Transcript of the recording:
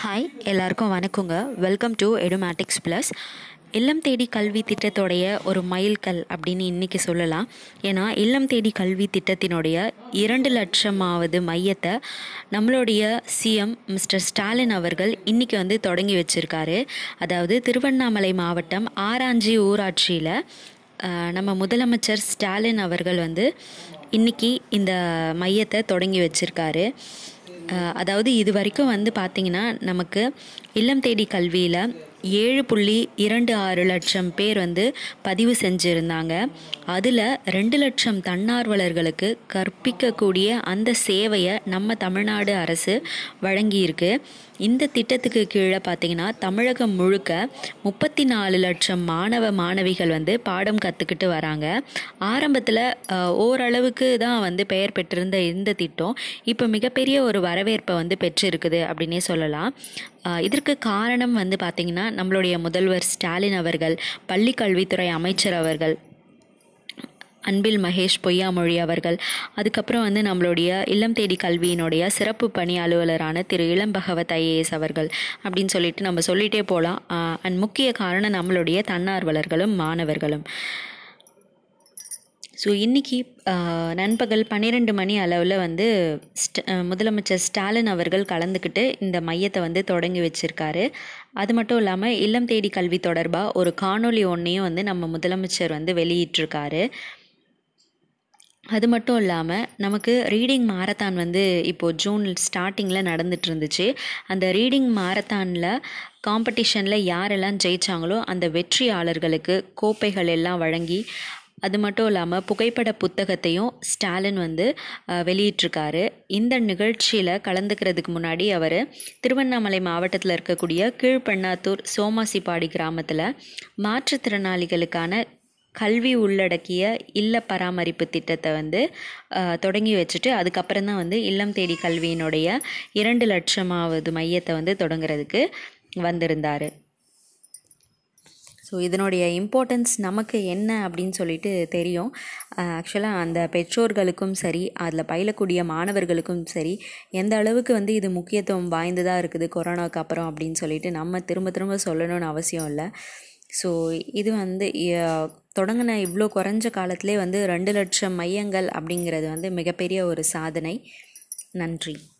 hi எல்லாருக்கும் வணக்கங்க welcome to Edumatics plus இல்லம் தேடி கல்வி திட்டத்தோடைய ஒரு மைல்கல் அப்படின்னு இன்றைக்கி சொல்லலாம் ஏன்னா இல்லம் தேடி கல்வி திட்டத்தினுடைய இரண்டு லட்சமாவது மையத்தை நம்மளுடைய சிஎம் மிஸ்டர் ஸ்டாலின் அவர்கள் இன்றைக்கி வந்து தொடங்கி வச்சுருக்காரு அதாவது திருவண்ணாமலை மாவட்டம் ஆராஞ்சி ஊராட்சியில் ஆஹ், நம்ம முதலமைச்சர் ஸ்டாலின் அவர்கள் வந்து இன்னைக்கு இந்த மையத்தை தொடங்கி வச்சிருக்காரு ஆஹ், அதாவது இது வரைக்கும் வந்து பார்த்திங்கன்னா நமக்கு இல்லம் தேடி கல்வியில் ஏழு புள்ளி இரண்டு ஆறு லட்சம் பேர் வந்து பதிவு செஞ்சுருந்தாங்க அதில் ரெண்டு லட்சம் தன்னார்வலர்களுக்கு கற்பிக்கக்கூடிய அந்த சேவையை நம்ம தமிழ்நாடு அரசு வழங்கியிருக்கு இந்த திட்டத்துக்கு கீழே பார்த்தீங்கன்னா தமிழகம் முழுக்க முப்பத்தி நாலு லட்சம் மாணவ மாணவிகள் வந்து பாடம் கற்றுக்கிட்டு வராங்க ஆரம்பத்தில் ஓரளவுக்கு தான் வந்து பெயர் பெற்றிருந்த இந்த திட்டம் இப்போ மிகப்பெரிய ஒரு வரவேற்பை வந்து பெற்றிருக்குது அப்படின்னே சொல்லலாம் ஆஹ் இதற்கு காரணம் வந்து பார்த்திங்கன்னா நம்மளுடைய முதல்வர் ஸ்டாலின் அவர்கள் பள்ளி கல்வித்துறை அமைச்சர் அவர்கள் அன்பில் மகேஷ் பொய்யாமொழி அவர்கள் அதுக்கப்புறம் வந்து நம்மளுடைய இல்லம் தேடி கல்வியினுடைய சிறப்பு பணி அலுவலரான திரு இளம் பகவத் ஐஏஎஸ் அவர்கள் அப்படின்னு சொல்லிட்டு நம்ம சொல்லிகிட்டே போகலாம் அண்ட் முக்கிய காரணம் நம்மளுடைய தன்னார்வலர்களும் மாணவர்களும் ஸோ இன்றைக்கி நண்பகல் பன்னிரெண்டு மணி அளவில் வந்து ஸ்ட அஹ் முதலமைச்சர் ஸ்டாலின் அவர்கள் கலந்துக்கிட்டு இந்த மையத்தை வந்து தொடங்கி வச்சுருக்காரு அது மட்டும் இல்லாமல் இல்லம் தேடி கல்வி தொடர்பாக ஒரு காணொளி ஒன்றையும் வந்து நம்ம முதலமைச்சர் வந்து வெளியிட்டிருக்காரு அது மட்டும் இல்லாமல் நமக்கு ரீடிங் மாரத்தான் வந்து இப்போது ஜூன் ஸ்டார்டிங்கில் நடந்துட்டு இருந்துச்சு அந்த ரீடிங் மாரத்தானில் காம்படிஷனில் யாரெல்லாம் ஜெயிச்சாங்களோ அந்த வெற்றியாளர்களுக்கு கோப்பைகள் எல்லாம் வழங்கி அது மட்டும் இல்லாமல் புகைப்பட புத்தகத்தையும் ஸ்டாலின் வந்து அஹ், வெளியிட்டிருக்காரு இந்த நிகழ்ச்சியில் கலந்துக்கிறதுக்கு முன்னாடி அவர் திருவண்ணாமலை மாவட்டத்தில் இருக்கக்கூடிய கீழ்பெண்ணாத்தூர் சோமாசிப்பாடி கிராமத்தில் மாற்றுத்திறனாளிகளுக்கான கல்வி உள்ளடக்கிய இல்ல பராமரிப்பு திட்டத்தை வந்து அஹ், தொடங்கி வச்சுட்டு அதுக்கப்புறம் தான் வந்து இல்லம் தேடி கல்வியினுடைய இரண்டு லட்சமாவது மையத்தை வந்து தொடங்குறதுக்கு வந்திருந்தார் ஸோ இதனுடைய இம்பார்ட்டன்ஸ் நமக்கு என்ன அப்படின்னு சொல்லிட்டு தெரியும் ஆக்சுவலாக அந்த பெற்றோர்களுக்கும் சரி அதில் பயிலக்கூடிய மாணவர்களுக்கும் சரி எந்த அளவுக்கு வந்து இது முக்கியத்துவம் வாய்ந்ததாக இருக்குது கொரோனாவுக்கு அப்புறம் அப்படின்னு சொல்லிட்டு நம்ம திரும்ப திரும்ப சொல்லணும்னு அவசியம் இல்லை ஸோ இது வந்து அஹ், தொடங்கின இவ்வளோ குறைஞ்ச காலத்திலே வந்து ரெண்டு லட்சம் மையங்கள் அப்படிங்கிறது வந்து மிகப்பெரிய ஒரு சாதனை நன்றி